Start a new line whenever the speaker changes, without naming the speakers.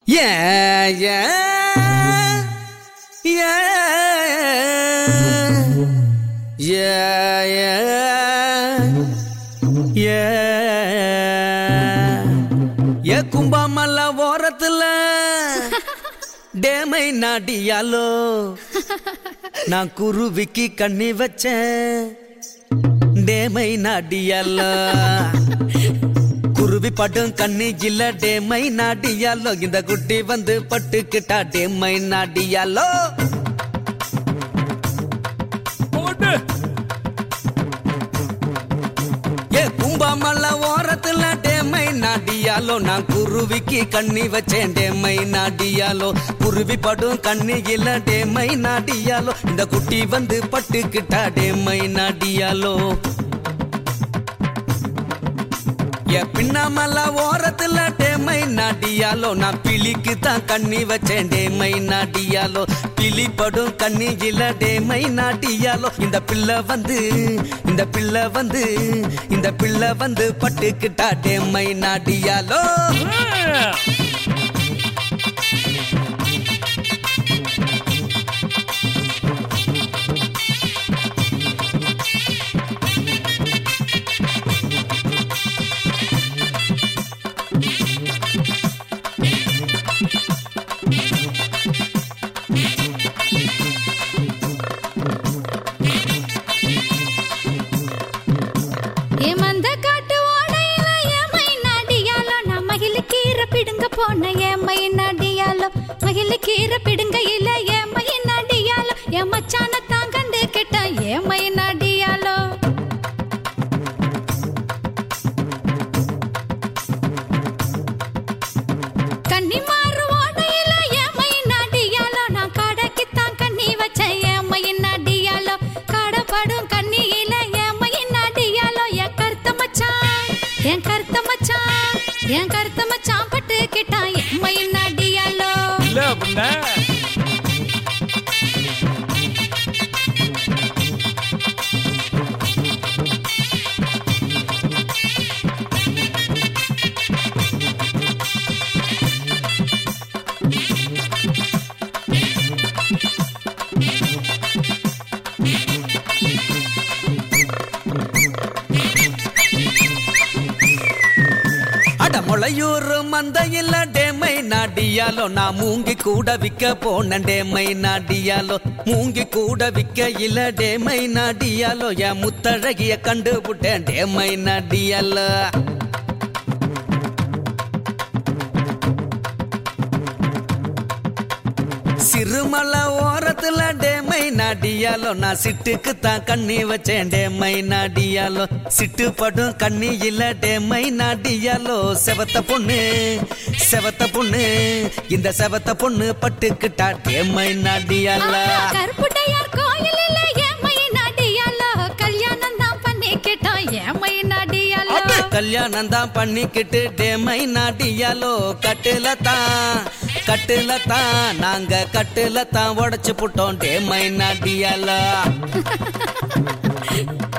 Yeah, yeah, yeah, yeah, yeah, yeah. ஏ கும்பாமல்ல ஓரத்துல டேமை நாடியாலோ நான் குருவிக்கு கண்ணி வச்சேன் டேமை நாடியாலோ குருவி படும் கண்ணி இல்ல டேமை நாடியாலோ இந்த குட்டி வந்து பட்டுக்கிட்டா டேமை நாடியாலோ
போடு
ஏ கும்பாமல்ல ஓரத்துல டேமை நாடியாலோ நான் குருவிக்கு கண்ணி வச்சேன் டேமை நாடியாலோ குருவி படும் கண்ணி இல்ல டேமை நாடியாலோ இந்த குட்டி வந்து பட்டுக்கிட்டா டேமை நாடியாலோ ஏ பின்னாமல்ல ஓரத்துல டேமை நாடியாலோ நான் பிலிக்கு தான் கண்ணி வச்சேன் டேமை நாடியாலோ பிலி படும் கண்ணி இல்ல டேமை நாடியாலோ இந்த பிள்ளை வந்து இந்த பிள்ளை வந்து இந்த பிள்ளை வந்து பட்டுக்கிட்டா டேமை நாடியாலோ
ஏமந்த காட்டு ஓடையில ஏமை நாடியாலோ நான் மகிழ கீரை பிடுங்க போன ஏமை நாடியாலோ மகிழ கீரை பிடுங்கையில ஏமை நாடியாலோ என் மச்சான தான் கண்டு கேட்டான் ஏமை நாடியாலோ கன்னி மாறு ஓடையில ஏமை நாடியாலோ நான் கடைக்கு தான் கண்ணி வச்சேன் ஏமை நாடியாலோ கடப்படும் கண்ணியில ஏமை நாடியாலோ என் கருத்த மச்சான் என் கருத்த மச்சான் என் கருத்த மச்சான் பட்டு கிட்டான் ஏமை நாடியாலோ
இல்ல அப்படின்னா
அட முளையூர் மந்தையில் டேமை நாடியாலோ நான் மூங்கி கூட விக்க போனேன் டேமை நாடியாலோ மூங்கி கூட விக்க இல்ல டேமை நாடியாலோ என் முத்தழகிய கண்டுபிட்டேன் டேமை நாடியாலோ சிறுமலை ஓரத்துல டேமை நாடியாலோ நான் சிட்டுக்கு தான் கண்ணி வச்சேன் டேமை நாடியாலோ சிட்டு படும் கண்ணி இல்ல டேமை நாடியாலோ செவத்த பொண்ணு செவத்த பொண்ணு இந்த செவத்த பொண்ணு பட்டுக்கிட்டா டேமை நாடியாலா
கருப்புடையார் கோயிலில் ஏமை நாடியாலோ கல்யாணம் தான் பண்ணி கேட்டோம் ஏமை நாடியாலோ
கல்யாணம் தான் பண்ணிக்கிட்டு டேமை நாடியாலோ கட்டுல தான் கட்டுல தான் நாங்க கட்டுல தான் உடைச்சு புட்டோம் டேமை நாடியாலா